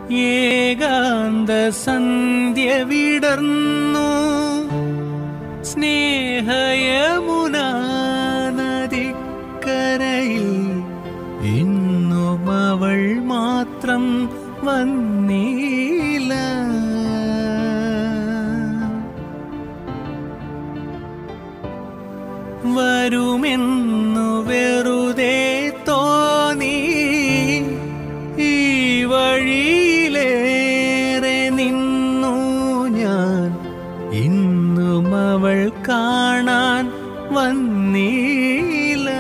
ഏകാന്ത സന്ധ്യ വിടർന്നു സ്നേഹയമുനാ നദിക്കരയിൽ ഇന്നും അവൾ മാത്രം വന്നീല വരുമെന്നു വെറുതെ തോന്നി ഈ വഴിയിലേറെ നിന്നു ഞാൻ ഇന്നും അവൾ കാണാൻ വന്നീല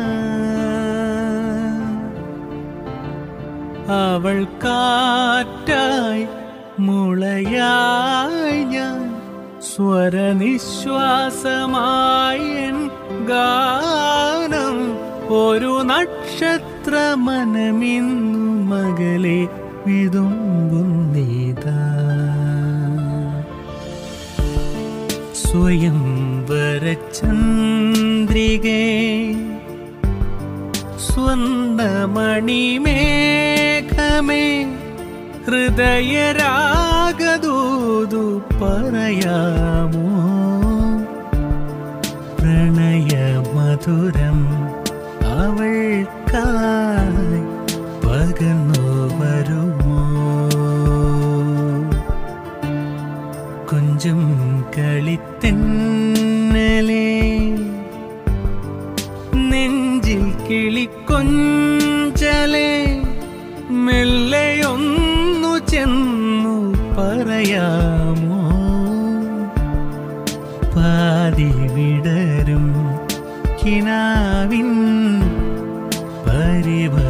അവൾ കാറ്റായി മുളയായി ഞാൻ സ്വരനിശ്വാസമായി എൻ ഗാനം ഒരു നക്ഷത്ര മനമിന്നു മകളെ വിതുമ്പുന്നീതാ സ്വയം വരചന്ദ്രികേ സ്വർണമണിമേഘമേ ഹൃദയരാഗദൂതു പറയാമോ പ്രണയമധുരം അവൾക്കായി പകർന്നു വരുമോ കൊഞ്ചും കളിത്തെന്നലേ നെഞ്ചിൽ കിളിക്കൊഞ്ചലേ മെല്ലെയൊന്നു ചെന്നു പറയാമോ പാതി വിടരും കിനാവിൻ പരിഭ